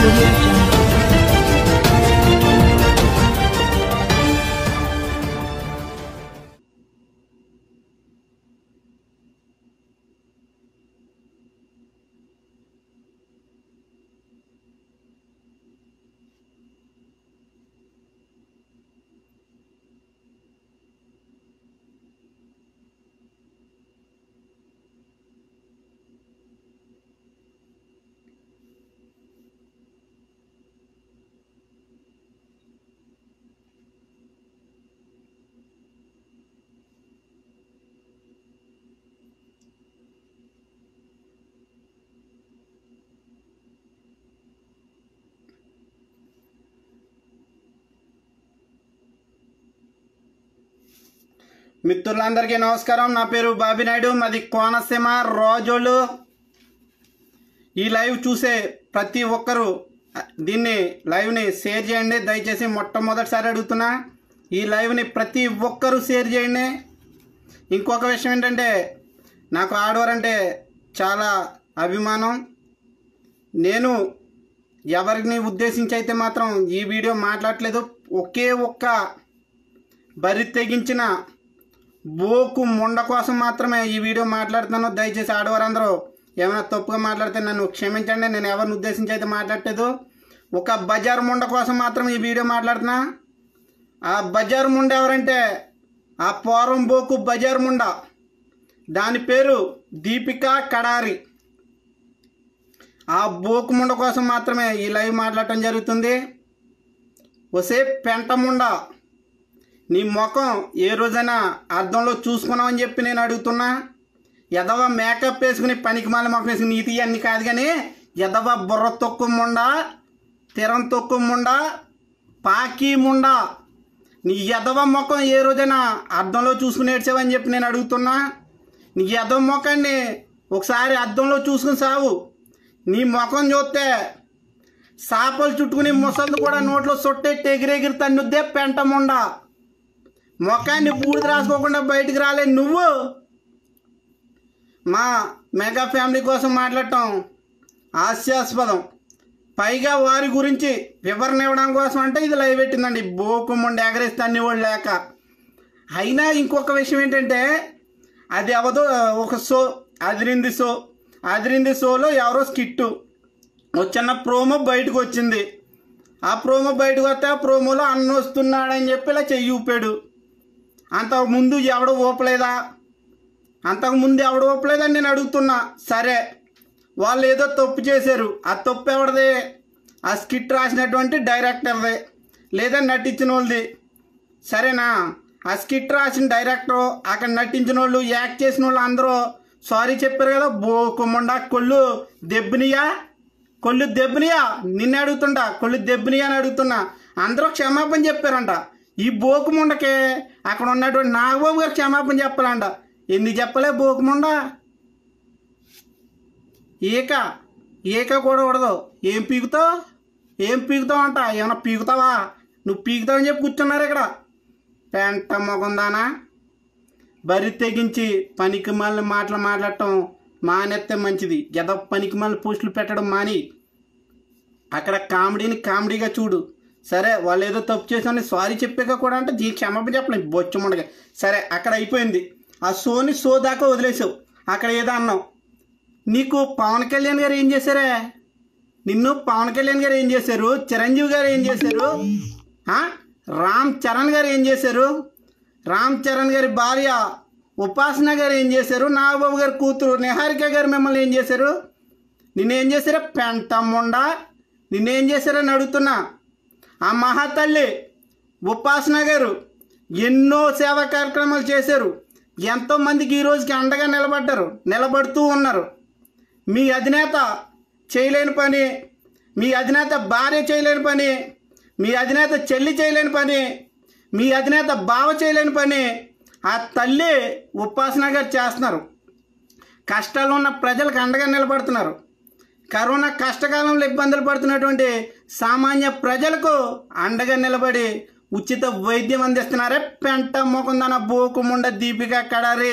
audio jungle. మిత్రులందరికీ నమస్కారం నా పేరు బాబీ నాయుడు మాది కోనసీమ రోజోళ్ళు ఈ లైవ్ చూసే ప్రతి ఒక్కరూ దీన్ని లైవ్ని షేర్ చేయండి దయచేసి మొట్టమొదటిసారి అడుగుతున్నా ఈ లైవ్ని ప్రతి ఒక్కరూ షేర్ చేయండి ఇంకొక విషయం ఏంటంటే నాకు ఆడవారు అంటే చాలా అభిమానం నేను ఎవరిని ఉద్దేశించి అయితే మాత్రం ఈ వీడియో మాట్లాడట్లేదు ఒకే ఒక్క బరి తెగించిన బోకు ముండ కోసం మాత్రమే ఈ వీడియో మాట్లాడుతున్నాను దయచేసి ఆడవారందరూ ఏమైనా తప్పుగా మాట్లాడితే నన్ను క్షమించండి నేను ఎవరిని ఉద్దేశించి అయితే మాట్లాడలేదు ఒక బజార్ ముండ కోసం మాత్రం ఈ వీడియో మాట్లాడుతున్నా ఆ బజార్ ముండ ఎవరంటే ఆ పోరం బోకు బజార్ ముండ దాని పేరు దీపిక కడారి ఆ బోకు ముండ కోసం మాత్రమే ఈ లైవ్ మాట్లాడటం జరుగుతుంది ఒసే పెంట ముండ నీ ముఖం ఏ రోజైనా అర్థంలో చూసుకున్నావని చెప్పి నేను అడుగుతున్నా ఎదవ మేకప్ వేసుకుని పనికి మాల ముఖం వేసుకుని నీతి అన్ని కాదు కానీ ఎదవ బుర్ర తొక్కు ముండ తిరం తొక్కు ముండ పాకి ముండ నీ ఎదవ ముఖం ఏ రోజైనా అర్థంలో చూసుకుని ఏడ్చావని చెప్పి నేను అడుగుతున్నా నీ ఎదవ ముఖాన్ని ఒకసారి అద్దంలో చూసుకుని సావు నీ ముఖం చూస్తే సాపలు చుట్టుకుని ముసళ్ళు కూడా నోట్లో సొట్టెట్టి ఎగిరెగిరి తన్నుద్దే పెంట ముండ ముఖాన్ని బూడిద రాసుకోకుండా బయటికి రాలే నువ్వు మా మెగా ఫ్యామిలీ కోసం మాట్లాడటం హాస్యాస్పదం పైగా వారి గురించి వివరణ ఇవ్వడం కోసం అంటే ఇది లైవ్ పెట్టిందండి బోకుమ్మండి ఎగరేస్తే అన్ని వాళ్ళు లేక అయినా ఇంకొక విషయం ఏంటంటే అది అవదో ఒక షో అదిరింది షో అదిరింది షోలో ఎవరో స్కిట్టు ఒక చిన్న ప్రోమో బయటకు వచ్చింది ఆ ప్రోమో బయటకు వస్తే ఆ ప్రోమోలో అన్న వస్తున్నాడని చెప్పి ఇలా చెయ్యి ఊపాడు అంతకు ముందు ఎవడు ఊపలేదా అంతకు ముందు ఎవడు ఊపలేదని నేను అడుగుతున్నా సరే వాళ్ళు ఏదో తప్పు చేశారు ఆ తప్పు ఎవరిది ఆ స్కిట్ రాసినటువంటి డైరెక్టర్ది లేదా నటించిన వాళ్ళది సరేనా ఆ స్కిట్ రాసిన డైరెక్టర్ అక్కడ నటించిన వాళ్ళు యాక్ట్ చేసిన వాళ్ళు అందరూ సారీ చెప్పారు కదా బో కుమ్మండా కొళ్ళు దెబ్బనియా కొళ్ళు దెబ్బనియా నిన్ను అడుగుతుంటా కొళ్ళు దెబ్బనియా అని అడుగుతున్నా అందరూ క్షమాపణ చెప్పారంట ఈ బోకుముండకే అక్కడ ఉన్నటువంటి నాగబాబు గారు క్షమాపణ చెప్పాలంట ఎందుకు చెప్పలే బోకుముండ ఈక ఈక కూడా ఉండదు ఏం పీకుతావు ఏం పీకుతావు అంట ఏమన్నా పీకుతావా నువ్వు పీకుతావని చెప్పి కూర్చున్నారు ఇక్కడ పెంట మొగందానా బరి తెగించి పనికి మళ్ళీ మాటలు మాట్లాడటం మానేస్తే మంచిది ఎద పనికి మళ్ళీ పోస్టులు పెట్టడం మాని అక్కడ కామెడీని కామెడీగా చూడు సరే వాళ్ళు ఏదో తప్పు చేసామని సారీ చెప్పాక కూడా అంటే దీ క్షమాపణ చెప్పలేదు బొచ్చముండగా సరే అక్కడ అయిపోయింది ఆ షోని షో దాకా వదిలేసావు అక్కడ ఏదో అన్నావు నీకు పవన్ కళ్యాణ్ గారు ఏం చేశారే నిన్ను పవన్ కళ్యాణ్ గారు ఏం చేశారు చిరంజీవి గారు ఏం చేశారు ఆ? రామ్ చరణ్ గారు ఏం చేశారు రామ్ చరణ్ గారి భార్య ఉపాసన గారు ఏం చేశారు నాగబాబు గారి కూతురు నిహారిక గారు మిమ్మల్ని ఏం చేశారు నిన్నేం చేశారో పెంటమ్ముండా నిన్నేం చేశారని అడుగుతున్నా ఆ మహాతల్లి ఉపాసన గారు ఎన్నో సేవా కార్యక్రమాలు చేశారు ఎంతోమందికి ఈ రోజుకి అండగా నిలబడ్డారు నిలబడుతూ ఉన్నారు మీ అధినేత చేయలేని పని మీ అధినేత భార్య చేయలేని పని మీ అధినేత చెల్లి చేయలేని పని మీ అధినేత బావ చేయలేని పని ఆ తల్లి ఉపాసన గారు చేస్తున్నారు కష్టాలు ఉన్న ప్రజలకు అండగా నిలబడుతున్నారు కరోనా కష్టకాలంలో ఇబ్బందులు పడుతున్నటువంటి సామాన్య ప్రజలకు అండగా నిలబడి ఉచిత వైద్యం అందిస్తున్నారే పెంట మొకుందన బోకుముండ దీపిక కడారి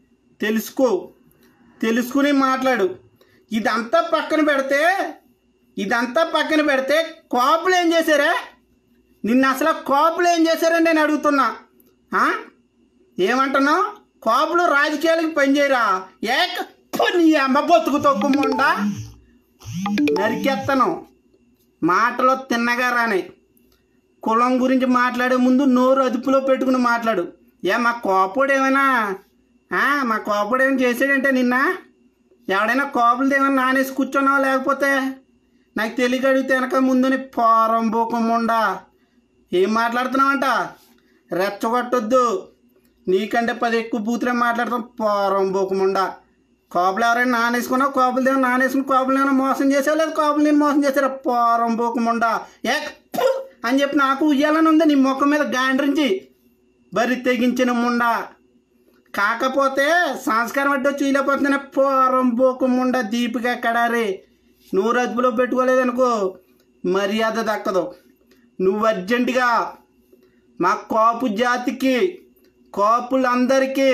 తెలుసుకో తెలుసుకుని మాట్లాడు ఇదంతా పక్కన పెడితే ఇదంతా పక్కన పెడితే కోపులు ఏం చేశారే నిన్ను అసలు కోపులు ఏం చేశారని నేను అడుగుతున్నా ఆ? ఏమంటున్నావు కోపులు రాజకీయాలకు పనిచేయరా ఏక ఫు, నీ అమ్మ బతుకు తొక్కుముండా నరికెత్తను మాటలో తిన్నగా రాని కులం గురించి మాట్లాడే ముందు నోరు అదుపులో పెట్టుకుని మాట్లాడు ఏ మా కోపడు ఏమైనా ఆ, మా కోపడు ఏమైనా చేసాడంటే నిన్న ఎవడైనా కోపలది ఏమైనా నానేసి కూర్చున్నావా లేకపోతే నాకు తెలియక అడిగితే వెనక ముందుని పోరం బోకముండా ఏం మాట్లాడుతున్నావంట రెచ్చగొట్టొద్దు నీకంటే పది ఎక్కువ బూతులే మాట్లాడుతాం పోరం బోకముండా కోపలు ఎవరైనా నానేసుకున్నావు కోపలు ఏమైనా నానేసుకుని కోపలు ఏమైనా మోసం చేసావు లేదు కోపలు నేను మోసం చేశారా పోరం బోకముండా ఏ ఫు! అని చెప్పి నాకు ఉయ్యాలని ఉంది నీ ముఖం మీద గాండ్రించి బరి తెగించిన ముండా కాకపోతే సంస్కారం అడ్డు చీలపోతున్న పోరం బోకు ముండ దీపిక కడారి నువ్వు రద్దులో పెట్టుకోలేదనుకో మర్యాద దక్కదు నువ్వు అర్జెంటుగా మా కాపు జాతికి కాపులందరికీ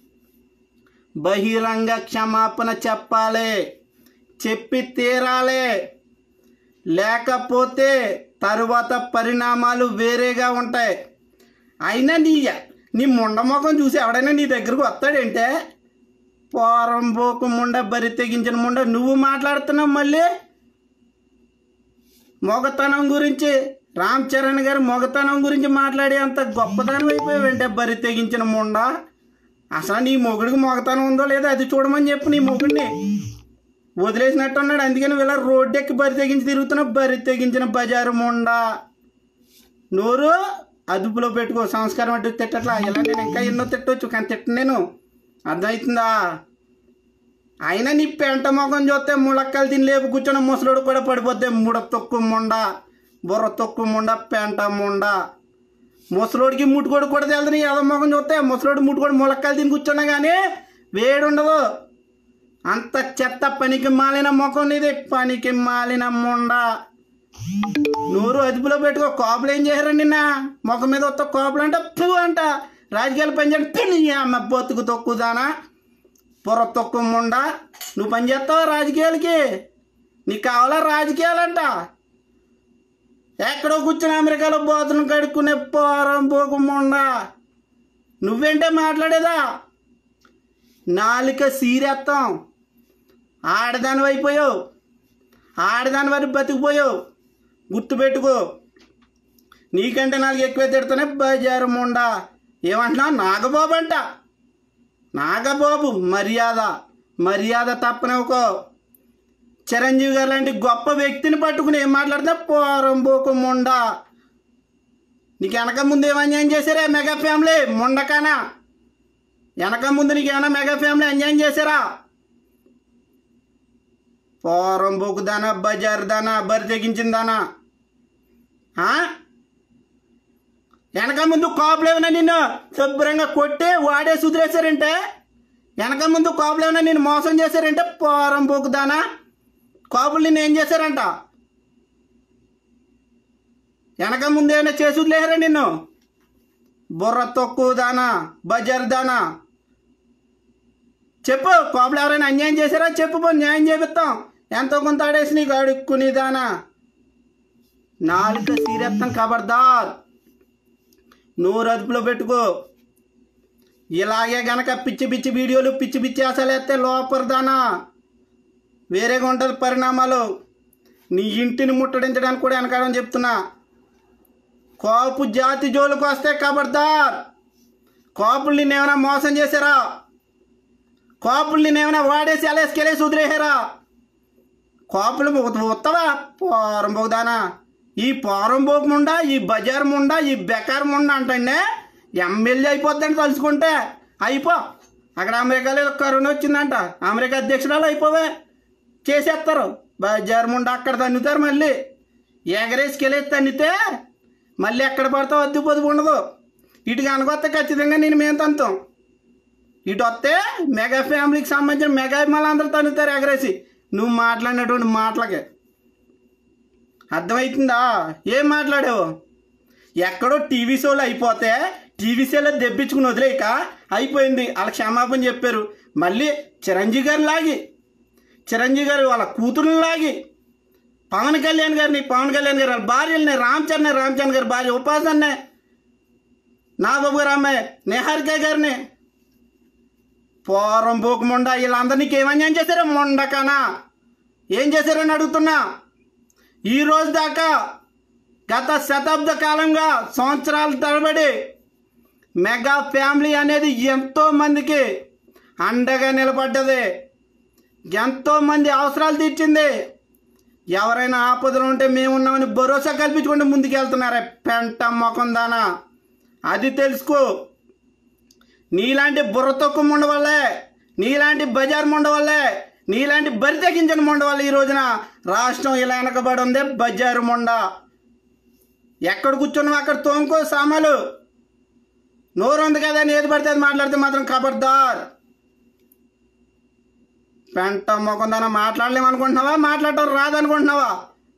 బహిరంగ క్షమాపణ చెప్పాలి చెప్పి తీరాలి లేకపోతే తరువాత పరిణామాలు వేరేగా ఉంటాయి అయినా నీ నీ ముండ ముఖం చూసి ఎవడైనా నీ దగ్గరకు వస్తాడంటే పోరం పోకు ముండ బరి తెగించిన ముండ నువ్వు మాట్లాడుతున్నావు మళ్ళీ మొగతనం గురించి రామ్ చరణ్ గారు మొగతనం గురించి మాట్లాడే అంత గొప్పతనం అయిపోయావంటే బరి తెగించిన ముండ అసలు నీ మొగుడికి మొగతనం ఉందో లేదో అది చూడమని చెప్పు నీ మొగుడిని వదిలేసినట్టు ఉన్నాడు అందుకని వీళ్ళ రోడ్డు ఎక్కి బరి తెగించి తిరుగుతున్న బరి తెగించిన బజారు ముండ నోరు అదుపులో పెట్టుకో సంస్కారం అడ్డు తిట్టట్లా ఇలా నేను ఇంకా ఎన్నో తిట్టవచ్చు కానీ తిట్ట నేను అర్థమవుతుందా అయినా నీ పెంట మొఖం చూస్తే ములక్కలు తిని లేపు కూర్చొని ముసలోడు కూడా పడిపోతే ముడ తొక్కు ముండ బుర్ర తొక్కు ముండ పెంట ముండ ముసలోడికి ముట్టుకోడు కూడా తెలుదు నీ ఎద మొఖం చూస్తే ముసలోడు ముట్టుకోడు ములక్కలు తిని కూర్చున్నా కానీ వేడి ఉండదు అంత చెత్త పనికి మాలిన ముఖం నీది పనికి మాలిన ముండ నోరు అదుపులో పెట్టుకో కోపలు ఏం చేశారు నిన్న ముఖం మీద వస్తా కోపలు అంటే పూ అంట రాజకీయాలు పనిచేయండి పూ నీ అమ్మ బతుకు తొక్కుదానా పొర తొక్కు ముండ నువ్వు పని చేస్తావా రాజకీయాలకి నీకు కావాలా రాజకీయాలంట ఎక్కడో కూర్చొని అమెరికాలో బోతులు కడుక్కునే పోరం పోకు ముండ నువ్వేంటే మాట్లాడేదా నాలుక సీరెత్తాం ఆడదాని అయిపోయావు ఆడదాని వరకు బతికిపోయావు గుర్తుపెట్టుకో నీకంటే నాలుగు ఎక్కువ తిడుతూనే బజారు ముండా ఏమంటున్నావు నాగబాబు అంట నాగబాబు మర్యాద మర్యాద తప్పనివ్వకో చిరంజీవి గారు లాంటి గొప్ప వ్యక్తిని పట్టుకుని ఏం మాట్లాడితే పోరం పోకు ముండా నీకు వెనక ముందు ఏం అన్యాయం చేశారా మెగా ఫ్యామిలీ ముండకానా వెనక ముందు నీకు ఏమైనా మెగా ఫ్యామిలీ అన్యాయం చేశారా పోరం పోకు దానా బజార్ దానా బరి తెగించిన దానా ఆ? వెనక ముందు కోపలు ఏమైనా నిన్ను శుభ్రంగా కొట్టి వాడే సుదిరేశారంటే వెనక ముందు కోపలు ఏమైనా నిన్ను మోసం చేశారంటే పోరం పోకుదానా కోపలు నిన్ను ఏం చేశారంట వెనక ముందు ఏమైనా చేసి వదిలేశారా నిన్ను బుర్ర తొక్కు దానా బజార్ దానా చెప్పు కోపలు ఎవరైనా అన్యాయం చేశారా చెప్పు పో న్యాయం చేపిస్తాం ఎంతో కొంత ఆడేసి నీకు అడుక్కుని దానా నాలుక సీరెత్తం ఖబర్దార్ నోరు అదుపులో పెట్టుకో ఇలాగే గనక పిచ్చి పిచ్చి వీడియోలు పిచ్చి పిచ్చి అసలు ఎత్తే లోపరదానా వేరేగా ఉంటుంది పరిణామాలు నీ ఇంటిని ముట్టడించడానికి కూడా వెనకాడని చెప్తున్నా కోపు జాతి జోలికి వస్తే ఖబర్దార్ కోపులు నిన్నేమైనా మోసం చేశారా కోపులు నిన్నేమైనా వాడేసి అలేసుకెళ్ళేసి వదిలేసారా కోపులు ఉత్తవా పోరం పోదానా ఈ పోరం పోకు ముండా ఈ బజార్ ముండా ఈ బెకార్ ముండా అంటే ఎమ్మెల్యే అయిపోద్దని తలుచుకుంటే అయిపో అక్కడ అమెరికాలో ఏదో కరోనా వచ్చిందంట అమెరికా అధ్యక్షురాలు అయిపోవే చేసేస్తారు బజార్ ముండా అక్కడ తన్నుతారు మళ్ళీ ఎగరేసుకెళ్ళేసి తన్నితే మళ్ళీ ఎక్కడ పడతావు అద్దె పొదుపు ఉండదు ఇటు కనుకొస్తే ఖచ్చితంగా నేను మేము తంతాం ఇటు వస్తే మెగా ఫ్యామిలీకి సంబంధించిన మెగా అభిమానులు అందరూ తన్నుతారు ఎగరేసి నువ్వు మాట్లాడినటువంటి మాటలకి అర్థమవుతుందా ఏం మాట్లాడావు ఎక్కడో టీవీ షోలు అయిపోతే టీవీ షోలో దెబ్బించుకుని వదిలేక అయిపోయింది వాళ్ళ క్షమాపణ చెప్పారు మళ్ళీ చిరంజీవి గారిని లాగి చిరంజీవి గారు వాళ్ళ కూతురుని లాగి పవన్ కళ్యాణ్ గారిని పవన్ కళ్యాణ్ గారి వాళ్ళ భార్యల్ని రామ్ చరణ్ రామ్ చరణ్ గారి భార్య ఉపాసన్నే నాగబాబు గారు అమ్మాయి నిహారిక గారిని పోరం పోకు ముండ వీళ్ళందరినీ ఏమన్యాయం చేశారు ముండకనా ఏం చేశారని అడుగుతున్నా ఈ రోజు దాకా గత శతాబ్ద కాలంగా సంవత్సరాల తరబడి మెగా ఫ్యామిలీ అనేది ఎంతో మందికి అండగా నిలబడ్డది ఎంతో మంది అవసరాలు తీర్చింది ఎవరైనా ఆపదలు ఉంటే మేమున్నామని భరోసా కల్పించుకుంటూ ముందుకెళ్తున్నారే పెంట మొఖం దానా అది తెలుసుకో నీలాంటి బుర్ర తొక్కు ముండ వల్లే నీలాంటి బజార్ ముండ వల్లే నీలాంటి బరి తగ్గించిన ముండ వల్ల ఈ రోజున రాష్ట్రం ఇలా వెనకబడి ఉంది బజారు ముండ ఎక్కడ కూర్చున్నావు అక్కడ తోముకో సామాలు నోరు ఉంది కదా అని ఏది పడితే అది మాట్లాడితే మాత్రం ఖబర్దార్ పెంట మొకందాన మాట్లాడలేమనుకుంటున్నావా మాట్లాడటం రాదనుకుంటున్నావా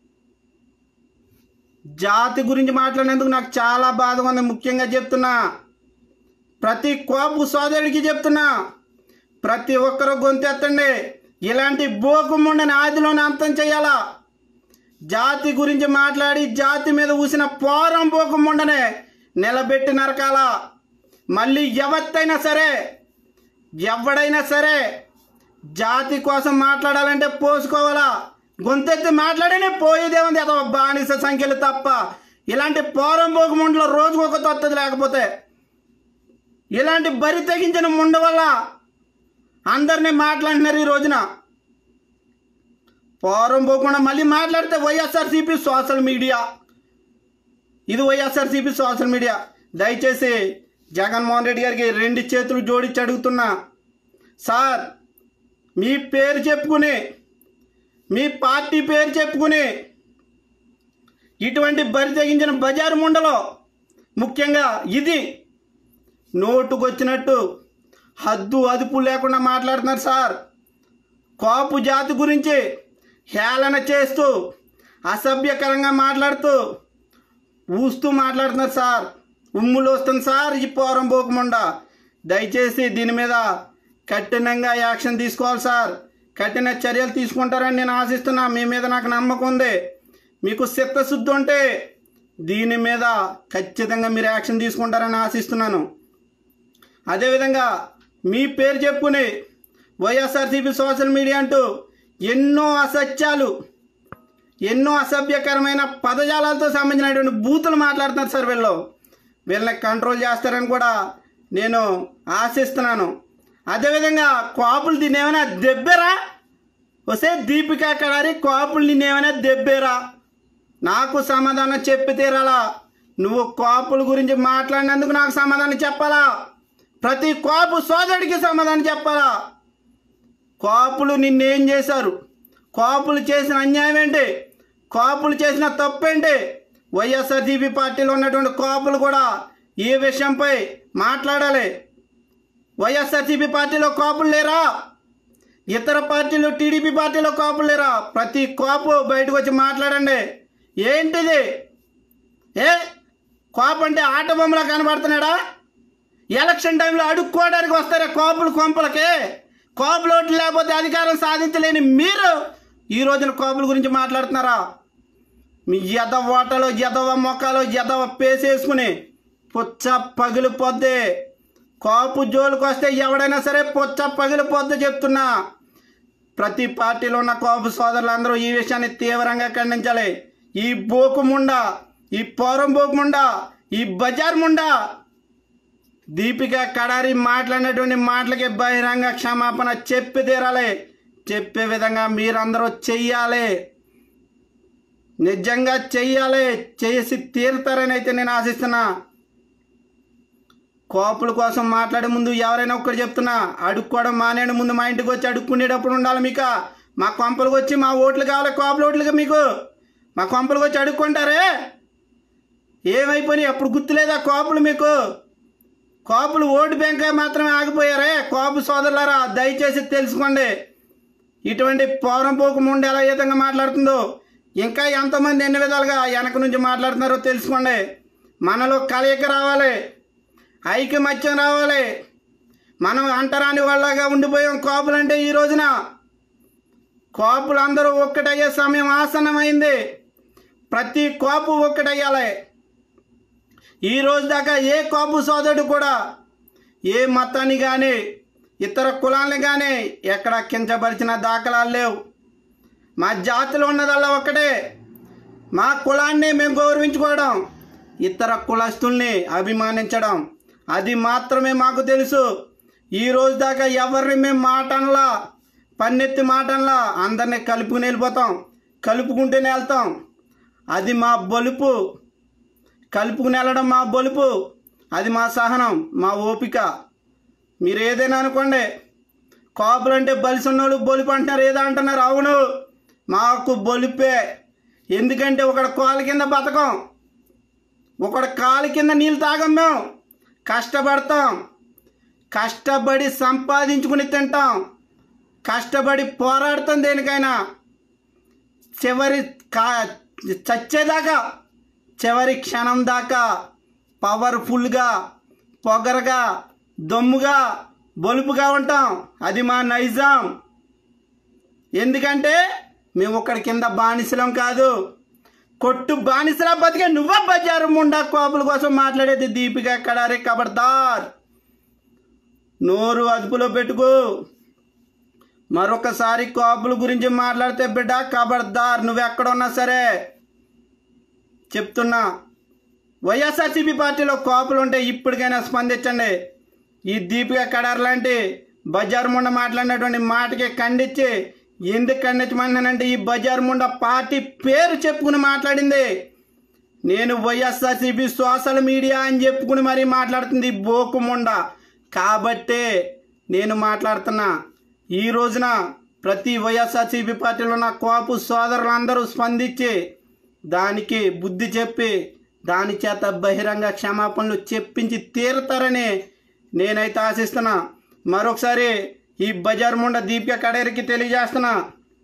జాతి గురించి మాట్లాడినందుకు నాకు చాలా బాధగా ఉంది ముఖ్యంగా చెప్తున్నా ప్రతి కోపు సోదరుడికి చెప్తున్నా ప్రతి ఒక్కరు గొంతెత్తండి ఇలాంటి బోకుముండని ఆదిలోనే అంతం చేయాలా జాతి గురించి మాట్లాడి జాతి మీద ఊసిన పోరం బోకుముండనే నిలబెట్టి నరకాల మళ్ళీ ఎవత్తైనా సరే ఎవడైనా సరే జాతి కోసం మాట్లాడాలంటే పోసుకోవాలా గొంతెత్తి మాట్లాడినే పోయేదేముంది అదో బానిస సంఖ్యలు తప్ప ఇలాంటి పోరం బోకుముండలో రోజుకు ఒక తొత్తది లేకపోతే ఇలాంటి బరి తెగించిన ముండ వల్ల అందరినీ మాట్లాడినారు ఈ రోజున పోరం పోకుండా మళ్ళీ మాట్లాడితే వైఎస్ఆర్సీపీ సోషల్ మీడియా ఇది వైఎస్ఆర్సీపీ సోషల్ మీడియా దయచేసి జగన్మోహన్ రెడ్డి గారికి రెండు చేతులు జోడించి అడుగుతున్నా సార్ మీ పేరు చెప్పుకుని మీ పార్టీ పేరు చెప్పుకుని ఇటువంటి బరి తెగించిన బజారు ముండలో ముఖ్యంగా ఇది నోటుకొచ్చినట్టు హద్దు అదుపు లేకుండా మాట్లాడుతున్నారు సార్ కాపు జాతి గురించి హేళన చేస్తూ అసభ్యకరంగా మాట్లాడుతూ ఊస్తూ మాట్లాడుతున్నారు సార్ ఉమ్ములు వస్తుంది సార్ ఈ పోరం పోకముండా దయచేసి దీని మీద కఠినంగా యాక్షన్ తీసుకోవాలి సార్ కఠిన చర్యలు తీసుకుంటారని నేను ఆశిస్తున్నా మీ మీద నాకు నమ్మకం ఉంది మీకు చిత్తశుద్ధి ఉంటే దీని మీద ఖచ్చితంగా మీరు యాక్షన్ తీసుకుంటారని ఆశిస్తున్నాను అదేవిధంగా మీ పేరు చెప్పుకుని వైఎస్ఆర్సీపీ సోషల్ మీడియా అంటూ ఎన్నో అసత్యాలు ఎన్నో అసభ్యకరమైన పదజాలాలతో సంబంధించినటువంటి బూతులు మాట్లాడుతున్నారు సార్ వీళ్ళు వీళ్ళని కంట్రోల్ చేస్తారని కూడా నేను ఆశిస్తున్నాను అదేవిధంగా కాపులు దీన్ని ఏమైనా దెబ్బేరా వస్తే దీపికా కడారి కాపులు నిన్నేమైనా దెబ్బేరా నాకు సమాధానం చెప్పి తీరాలా నువ్వు కాపుల గురించి మాట్లాడినందుకు నాకు సమాధానం చెప్పాలా ప్రతి కాపు సోదరుడికి సమాధానం చెప్పాలా కాపులు నిన్నేం చేశారు కాపులు చేసిన అన్యాయం ఏంటి కాపులు చేసిన తప్పేంటి వైఎస్ఆర్సీపీ పార్టీలో ఉన్నటువంటి కాపులు కూడా ఈ విషయంపై మాట్లాడాలి వైఎస్ఆర్సీపీ పార్టీలో కాపులు లేరా ఇతర పార్టీలు టీడీపీ పార్టీలో కాపులు లేరా ప్రతి కాపు బయటకు వచ్చి మాట్లాడండి ఏంటిది ఏ కాపు అంటే ఆట బొమ్మలా కనబడుతున్నాడా ఎలక్షన్ టైంలో అడుక్కోవడానికి వస్తారా కాపులు కొంపలకి కాపులు ఓట్లు లేకపోతే అధికారం సాధించలేని మీరు ఈ రోజున కాపుల గురించి మాట్లాడుతున్నారా మీ ఎదవ ఓటలో ఎదవ మొక్కలో ఎదవ పేసేసుకుని పుచ్చ పగిలిపోద్ది కాపు జోలికి వస్తే ఎవడైనా సరే పుచ్చ పగిలిపోద్ది చెప్తున్నా ప్రతి పార్టీలో ఉన్న కాపు సోదరులందరూ ఈ విషయాన్ని తీవ్రంగా ఖండించాలి ఈ బోకుముండ ఈ పౌరం బోకుముండ ఈ బజార్ ముండా దీపిక కడారి మాట్లాడినటువంటి మాటలకి బహిరంగ క్షమాపణ చెప్పి తీరాలి చెప్పే విధంగా మీరందరూ చెయ్యాలి నిజంగా చెయ్యాలి చేసి తీరుతారని అయితే నేను ఆశిస్తున్నా కోపుల కోసం మాట్లాడే ముందు ఎవరైనా ఒక్కటి చెప్తున్నా అడుక్కోవడం మానేడు ముందు మా ఇంటికి వచ్చి అడుక్కునేటప్పుడు ఉండాలి మీకు మా కొంపలకు వచ్చి మా ఓట్లు కావాలి కోపల ఓట్లుగా మీకు మా కొంపలకు వచ్చి అడుక్కుంటారే ఏమైపోయినాయి అప్పుడు గుర్తులేదా కోపులు మీకు కోపులు ఓటు బ్యాంక్ మాత్రమే ఆగిపోయారే కోపు సోదరులారా దయచేసి తెలుసుకోండి ఇటువంటి పౌరం పోకు ముందు ఎలా ఏ విధంగా మాట్లాడుతుందో ఇంకా ఎంతమంది ఎన్ని విధాలుగా వెనక నుంచి మాట్లాడుతున్నారో తెలుసుకోండి మనలో కలయిక రావాలి ఐకమత్యం రావాలి మనం అంటరాని వాళ్ళగా ఉండిపోయాం కోపులంటే ఈ రోజున కోపులందరూ ఒక్కటయ్యే సమయం ఆసన్నమైంది ప్రతి కోపు ఒక్కటయ్యాలి ఈ రోజు దాకా ఏ కోపు సోదరుడు కూడా ఏ మతాన్ని కానీ ఇతర కులాన్ని కానీ ఎక్కడ కించపరిచిన దాఖలాలు లేవు మా జాతిలో ఉన్నదల్లా ఒక్కటే మా కులాన్ని మేము గౌరవించుకోవడం ఇతర కులస్తుల్ని అభిమానించడం అది మాత్రమే మాకు తెలుసు ఈ రోజు దాకా ఎవరిని మేము మాటనలా పన్నెత్తి మాటనలా అందరినీ కలుపుకుని వెళ్ళిపోతాం కలుపుకుంటూనే వెళ్తాం అది మా బలుపు కలుపుకుని వెళ్ళడం మా బలుపు అది మా సహనం మా ఓపిక మీరు ఏదైనా అనుకోండి కాపులు అంటే బలిసి ఉన్నోళ్ళు బొలుపు అంటున్నారు ఏదో అంటున్నారు అవును మాకు బొలిపే ఎందుకంటే ఒకడు కాలు కింద బతకం ఒకడు కాలు కింద నీళ్ళు తాగం మేము కష్టపడతాం కష్టపడి సంపాదించుకుని తింటాం కష్టపడి పోరాడతాం దేనికైనా చివరి కా చచ్చేదాకా చివరి క్షణం దాకా పవర్ఫుల్గా పొగరగా దమ్ముగా బొలుపుగా ఉంటాం అది మా నైజాం ఎందుకంటే మేము ఒకడి కింద బానిసలం కాదు కొట్టు బానిసలా బతికే నువ్వే బజారు ముండా కోపుల కోసం మాట్లాడేది దీపిక కడారి కబర్దార్ నోరు అదుపులో పెట్టుకో మరొకసారి కోపుల గురించి మాట్లాడితే బిడ్డ కబర్దార్ నువ్వు ఎక్కడున్నా సరే చెప్తున్నా వైఎస్ఆర్సీపీ పార్టీలో కోపులు ఉంటే ఇప్పటికైనా స్పందించండి ఈ దీపిక కడార్ లాంటి బజార్ ముండ మాట్లాడినటువంటి మాటకి ఖండించి ఎందుకు ఖండించమన్నానంటే ఈ బజార్ ముండ పార్టీ పేరు చెప్పుకుని మాట్లాడింది నేను వైఎస్ఆర్సీపీ సోషల్ మీడియా అని చెప్పుకుని మరీ మాట్లాడుతుంది ఈ బోకు ముండ కాబట్టే నేను మాట్లాడుతున్నా ఈ రోజున ప్రతి వైఎస్ఆర్సీపీ పార్టీలో ఉన్న కోపు సోదరులందరూ స్పందించి దానికి బుద్ధి చెప్పి దాని చేత బహిరంగ క్షమాపణలు చెప్పించి తీరుతారని నేనైతే ఆశిస్తున్నా మరొకసారి ఈ బజార్ ముండ దీపిక కడేరికి తెలియజేస్తున్నా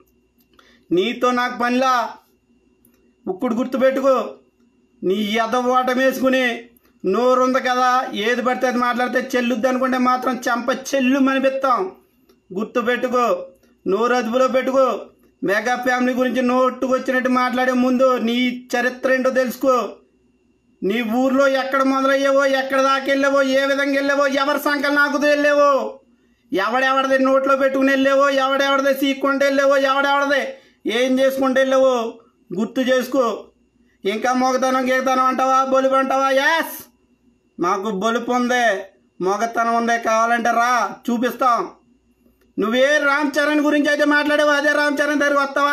నీతో నాకు పనిలా ఉక్కుడు గుర్తుపెట్టుకో నీ ఎదవాటం వేసుకుని నోరు ఉంది కదా ఏది పడితే అది మాట్లాడితే చెల్లుద్ది అనుకుంటే మాత్రం చెంప చెల్లు మనిపిస్తాం గుర్తుపెట్టుకో నోరు అదుపులో పెట్టుకో మెగా ఫ్యామిలీ గురించి నోటుకొచ్చినట్టు మాట్లాడే ముందు నీ చరిత్ర ఏంటో తెలుసుకో నీ ఊర్లో ఎక్కడ మొదలయ్యావో ఎక్కడ దాకా వెళ్ళావో ఏ విధంగా వెళ్ళావో ఎవరి సంకలు నాకుతూ వెళ్ళావో ఎవడెవడది నోట్లో పెట్టుకుని వెళ్ళావో ఎవడెవడది సీక్కుంటూ వెళ్ళావో ఎవడెవడది ఏం చేసుకుంటూ వెళ్ళావో గుర్తు చేసుకో ఇంకా మొగతనం గీగతనం అంటావా బొలుపు అంటావా యాస్ మాకు బొలుపు ఉంది మొగతనం ఉంది కావాలంటే రా చూపిస్తాం నువ్వే రామ్ చరణ్ గురించి అయితే మాట్లాడావు అదే రామ్ చరణ్ దగ్గరికి వస్తావా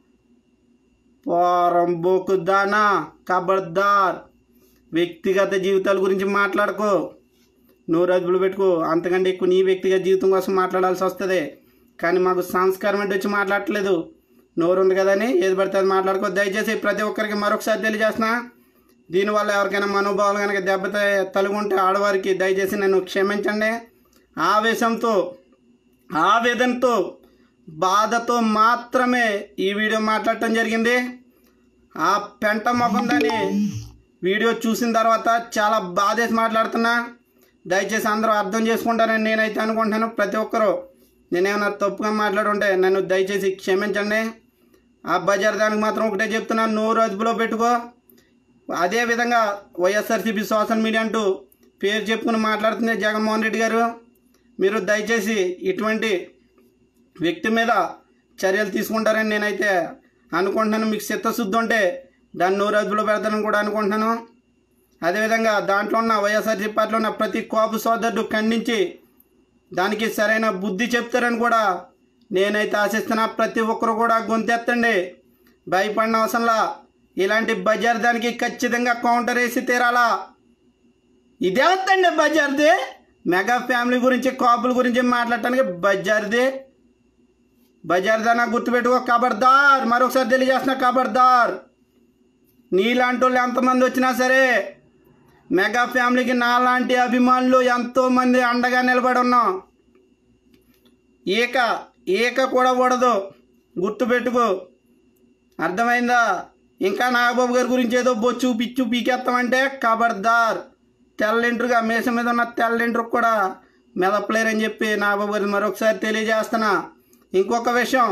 పోరం బోకుదానా కబడ్దార్ వ్యక్తిగత జీవితాల గురించి మాట్లాడుకో నోరు అదుపులు పెట్టుకో అంతకంటే ఎక్కువ నీ వ్యక్తిగత జీవితం కోసం మాట్లాడాల్సి వస్తుంది కానీ మాకు సంస్కారం అంటే వచ్చి మాట్లాడట్లేదు నోరు ఉంది కదని ఏది పడితే అది మాట్లాడుకో దయచేసి ప్రతి ఒక్కరికి మరొకసారి తెలియజేస్తున్నా దీనివల్ల ఎవరికైనా మనోభావాలు కనుక దెబ్బ తలుగుంటే ఆడవారికి దయచేసి నన్ను క్షమించండి ఆవేశంతో ఆవేదనతో బాధతో మాత్రమే ఈ వీడియో మాట్లాడటం జరిగింది ఆ పెంట మొఖం దాన్ని వీడియో చూసిన తర్వాత చాలా బాధేసి మాట్లాడుతున్నా దయచేసి అందరూ అర్థం చేసుకుంటారని నేనైతే అనుకుంటున్నాను ప్రతి ఒక్కరూ నేనేమన్నా తప్పుగా మాట్లాడుంటే నన్ను దయచేసి క్షమించండి ఆ బజార్ దానికి మాత్రం ఒకటే చెప్తున్నాను నోరు అదుపులో పెట్టుకో అదేవిధంగా వైఎస్ఆర్సీపీ సోషల్ మీడియా అంటూ పేరు చెప్పుకుని మాట్లాడుతుంది జగన్మోహన్ రెడ్డి గారు మీరు దయచేసి ఇటువంటి వ్యక్తి మీద చర్యలు తీసుకుంటారని నేనైతే అనుకుంటున్నాను మీకు చిత్తశుద్ధి ఉంటే దాన్ని నోరు అదుపులో పెడతానని కూడా అనుకుంటున్నాను అదేవిధంగా దాంట్లో ఉన్న వైఎస్ఆర్సీపీ పార్టీలో ఉన్న ప్రతి కోపు సోదరుడు ఖండించి దానికి సరైన బుద్ధి చెప్తారని కూడా నేనైతే ఆశిస్తున్నా ప్రతి ఒక్కరు కూడా గొంతెత్తండి భయపడిన అవసరంలా ఇలాంటి బజార్ దానికి ఖచ్చితంగా కౌంటర్ వేసి తీరాలా ఇదేవద్దండి బజార్ది మెగా ఫ్యామిలీ గురించి కాపుల గురించి మాట్లాడటానికి బజార్ది బజార్ దానా గుర్తుపెట్టుకో కబర్దార్ మరొకసారి తెలియజేస్తున్నా కబర్దార్ నీలాంటి వాళ్ళు ఎంతమంది వచ్చినా సరే మెగా ఫ్యామిలీకి నాలాంటి అభిమానులు ఎంతోమంది అండగా నిలబడి ఉన్నాం ఈక ఈక కూడా కూడదు గుర్తుపెట్టుకో అర్థమైందా ఇంకా నాగబాబు గారి గురించి ఏదో బొచ్చు పిచ్చు పీకేస్తామంటే కబర్దార్ తెల్లింట్రుగా మీసం మీద ఉన్న తెల్లింట్రుకు కూడా మెదపలేరని చెప్పి నాగబాబు గారిని మరొకసారి తెలియజేస్తున్నా ఇంకొక విషయం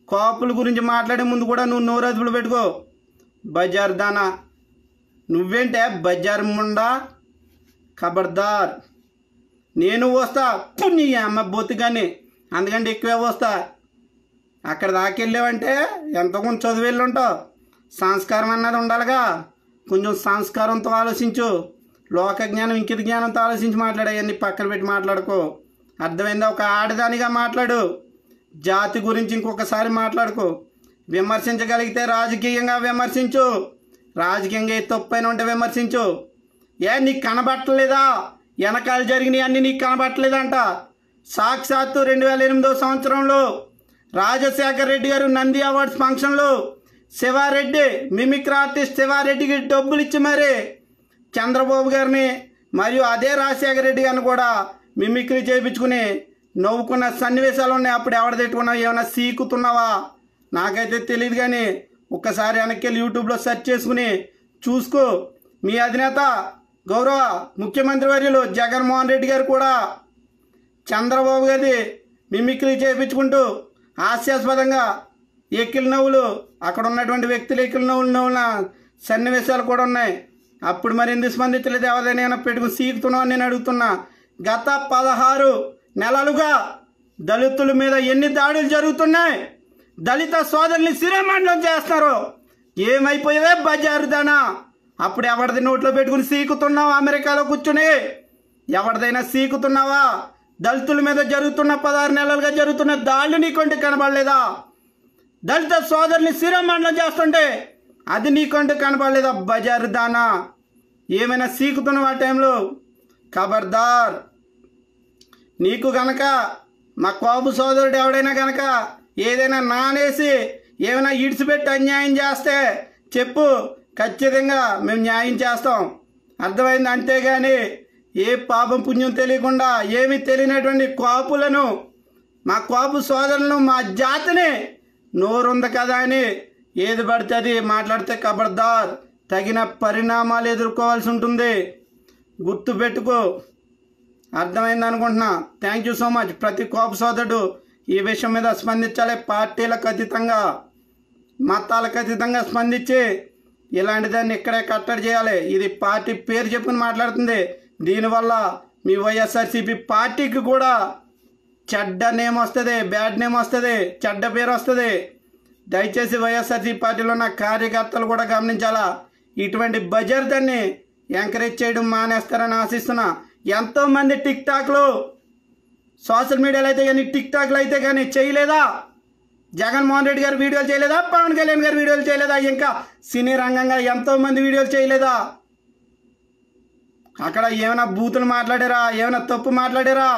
కాపుల గురించి మాట్లాడే ముందు కూడా నువ్వు నోరు అదుపులో పెట్టుకో బజార్ దానా నువ్వేంటే బజార్ ముండా ఖబర్దార్ నేను వస్తా పుణ్య అమ్మ బొత్తుగాని అందుకంటే ఎక్కువే వస్తా అక్కడ దాకా వెళ్ళావంటే ఎంత కొంచెం చదువు వెళ్ళి ఉంటావు సంస్కారం అన్నది ఉండాలిగా కొంచెం సంస్కారంతో ఆలోచించు లోక జ్ఞానం ఇంకిత జ్ఞానంతో ఆలోచించి మాట్లాడే అన్ని పక్కన పెట్టి మాట్లాడుకో అర్థమైందా ఒక ఆడదానిగా మాట్లాడు జాతి గురించి ఇంకొకసారి మాట్లాడుకో విమర్శించగలిగితే రాజకీయంగా విమర్శించు రాజకీయంగా ఏ తప్పైన ఉంటే విమర్శించు ఏ నీకు కనబట్టలేదా వెనకాల జరిగినవి అన్నీ నీకు కనబట్టలేదంట సాక్షాత్తు రెండు వేల ఎనిమిదో సంవత్సరంలో రాజశేఖర్ రెడ్డి గారు నంది అవార్డ్స్ ఫంక్షన్లో శివారెడ్డి మిమిక్రీ ఆర్టిస్ట్ శివారెడ్డికి డబ్బులు ఇచ్చి మరి చంద్రబాబు గారిని మరియు అదే రాజశేఖర రెడ్డి గారిని కూడా మిమిక్రీ చేయించుకుని నవ్వుకున్న సన్నివేశాలు ఉన్నాయి అప్పుడు ఎవడ తిట్టుకున్నావు ఏమైనా సీకుతున్నావా నాకైతే తెలియదు కానీ ఒక్కసారి వెనక్కి వెళ్ళి యూట్యూబ్లో సెర్చ్ చేసుకుని చూసుకో మీ అధినేత గౌరవ ముఖ్యమంత్రి వర్యులు జగన్మోహన్ రెడ్డి గారు కూడా చంద్రబాబు గారి మిమిక్రీ చేయించుకుంటూ హాస్యాస్పదంగా ఎక్కిల నవ్వులు అక్కడ ఉన్నటువంటి వ్యక్తులు ఎక్కిల నవ్వులు నవ్వుల సన్నివేశాలు కూడా ఉన్నాయి అప్పుడు మరి ఎందుకు స్పందించలేదు ఎవరైనా పెట్టుకుని సీకుతున్నావు అని నేను అడుగుతున్నా గత పదహారు నెలలుగా దళితుల మీద ఎన్ని దాడులు జరుగుతున్నాయి దళిత సోదరుల్ని శిరోమండలం చేస్తున్నారు ఏమైపోయావే బజారు దానా అప్పుడు ఎవరిది నోట్లో పెట్టుకుని సీకుతున్నావు అమెరికాలో కూర్చుని ఎవరిదైనా సీకుతున్నావా దళితుల మీద జరుగుతున్న పదహారు నెలలుగా జరుగుతున్న దాళ్ళు నీకంటే కనబడలేదా దళిత సోదరుని శిరోమండలం చేస్తుంటే అది నీకంటే కనబడలేదా బజారు దానా ఏమైనా సీకుతున్నావు ఆ టైంలో ఖబర్దార్ నీకు గనక మా కోపు సోదరుడు ఎవడైనా గనక ఏదైనా నానేసి ఏమైనా ఇడిచిపెట్టి అన్యాయం చేస్తే చెప్పు ఖచ్చితంగా మేము న్యాయం చేస్తాం అర్థమైంది అంతేగాని ఏ పాపం పుణ్యం తెలియకుండా ఏమీ తెలియనటువంటి కోపులను మా కోపు సోదరులను మా జాతిని నోరుంది కదా అని ఏది పడితే అది మాట్లాడితే కబర్దార్ తగిన పరిణామాలు ఎదుర్కోవాల్సి ఉంటుంది గుర్తు పెట్టుకో అర్థమైంది అనుకుంటున్నా థ్యాంక్ యూ సో మచ్ ప్రతి కోప సోదరుడు ఈ విషయం మీద స్పందించాలి పార్టీలకు అతీతంగా మతాలకు అతీతంగా స్పందించి ఇలాంటి దాన్ని ఇక్కడే కట్టడి చేయాలి ఇది పార్టీ పేరు చెప్పుకుని మాట్లాడుతుంది దీనివల్ల మీ వైఎస్ఆర్సీపీ పార్టీకి కూడా చెడ్డ నేమ్ వస్తుంది బ్యాడ్ నేమ్ వస్తుంది చెడ్డ పేరు వస్తుంది దయచేసి వైఎస్ఆర్సీ పార్టీలో ఉన్న కార్యకర్తలు కూడా గమనించాలా ఇటువంటి బజార్ దాన్ని ఎంకరేజ్ చేయడం మానేస్తారని ఆశిస్తున్నా ఎంతోమంది టిక్ టాక్లు సోషల్ మీడియాలో అయితే కానీ టిక్ టాక్లు అయితే కానీ చేయలేదా జగన్మోహన్ రెడ్డి గారు వీడియోలు చేయలేదా పవన్ కళ్యాణ్ గారు వీడియోలు చేయలేదా ఇంకా సినీ రంగంగా ఎంతోమంది వీడియోలు చేయలేదా అక్కడ ఏమైనా బూతులు మాట్లాడారా ఏమైనా తప్పు మాట్లాడారా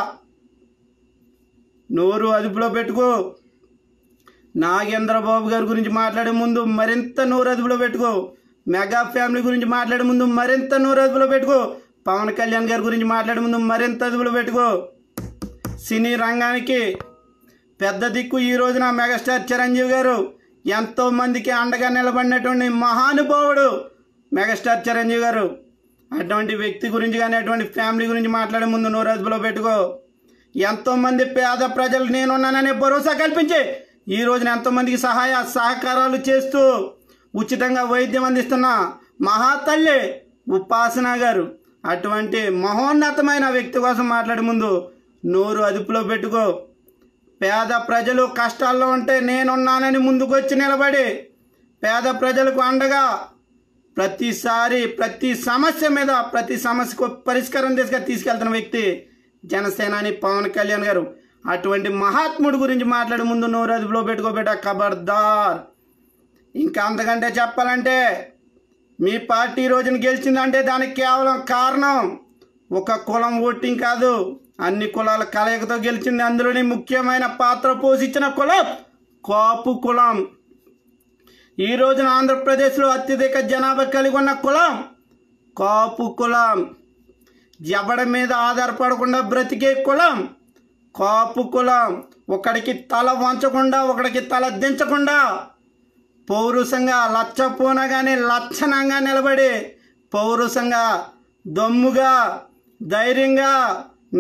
నోరు అదుపులో పెట్టుకో నాగేంద్రబాబు గారి గురించి మాట్లాడే ముందు మరింత నోరు అదుపులో పెట్టుకో మెగా ఫ్యామిలీ గురించి మాట్లాడే ముందు మరింత నోరు అదుపులో పెట్టుకో పవన్ కళ్యాణ్ గారి గురించి మాట్లాడే ముందు మరింత అదుపులో పెట్టుకో సినీ రంగానికి పెద్ద దిక్కు ఈ రోజున మెగాస్టార్ చిరంజీవి గారు ఎంతో మందికి అండగా నిలబడినటువంటి మహానుభావుడు మెగాస్టార్ చిరంజీవి గారు అటువంటి వ్యక్తి గురించి కానీ అటువంటి ఫ్యామిలీ గురించి మాట్లాడే ముందు నోరు అదుపులో పెట్టుకో ఎంతోమంది పేద ప్రజలు నేనున్నాననే భరోసా కల్పించి ఈ రోజున ఎంతోమందికి సహాయ సహకారాలు చేస్తూ ఉచితంగా వైద్యం అందిస్తున్న మహాతల్లి ఉపాసన గారు అటువంటి మహోన్నతమైన వ్యక్తి కోసం మాట్లాడే ముందు నోరు అదుపులో పెట్టుకో పేద ప్రజలు కష్టాల్లో ఉంటే నేనున్నానని ముందుకొచ్చి నిలబడి పేద ప్రజలకు అండగా ప్రతిసారి ప్రతి సమస్య మీద ప్రతి సమస్యకు పరిష్కారం దిశగా తీసుకెళ్తున్న వ్యక్తి జనసేనాని పవన్ కళ్యాణ్ గారు అటువంటి మహాత్ముడి గురించి మాట్లాడే ముందు నోరు అదుపులో పెట్టుకోబెట్ట ఖబర్దార్ ఇంకా అంతకంటే చెప్పాలంటే మీ పార్టీ ఈ రోజున గెలిచిందంటే దానికి కేవలం కారణం ఒక కులం ఓటింగ్ కాదు అన్ని కులాల కలయికతో గెలిచింది అందులోని ముఖ్యమైన పాత్ర పోషించిన కులం కాపు కులం ఈ రోజున ఆంధ్రప్రదేశ్లో అత్యధిక జనాభా కలిగి ఉన్న కులం కాపు కులం ఎవడి మీద ఆధారపడకుండా బ్రతికే కులం కాపు కులం ఒకడికి తల వంచకుండా ఒకడికి తల దించకుండా పౌరుషంగా లచ్చపోనగానే లక్షణంగా నిలబడి పౌరుషంగా దమ్ముగా ధైర్యంగా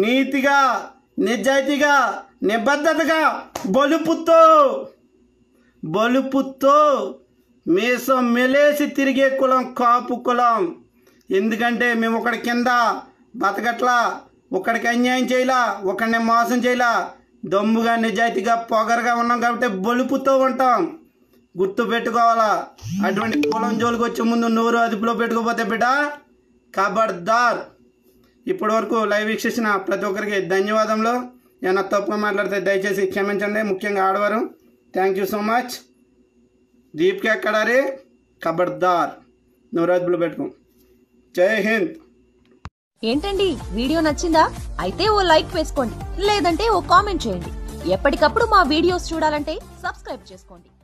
నీతిగా నిజాయితీగా నిబద్ధతగా బలుపుతో బలుపుతో మీసం మెలేసి తిరిగే కులం కాపు కులం ఎందుకంటే మేము ఒకడి కింద బతకట్లా ఒకడికి అన్యాయం చేయలా ఒకడిని మోసం చేయలా దమ్ముగా నిజాయితీగా పొగరగా ఉన్నాం కాబట్టి బలుపుతో ఉంటాం గుర్తు పెట్టుకోవాలా అటువంటి కులం జోలికి వచ్చే ముందు నోరు అదుపులో పెట్టుకోపోతే బిడ్డ కబడ్దార్ ఇప్పటి వరకు లైవ్ వీక్షించిన ప్రతి ఒక్కరికి ధన్యవాదములు ఏమైనా తప్పుగా మాట్లాడితే దయచేసి క్షమించండి ముఖ్యంగా ఆడవారు థ్యాంక్ యూ సో మచ్ దీప్కి ఎక్కడారి కబడ్దార్ నోరు అదుపులో పెట్టుకో జై హింద్ ఏంటండి వీడియో నచ్చిందా అయితే ఓ లైక్ వేసుకోండి లేదంటే ఓ కామెంట్ చేయండి ఎప్పటికప్పుడు మా వీడియోస్ చూడాలంటే సబ్స్క్రైబ్ చేసుకోండి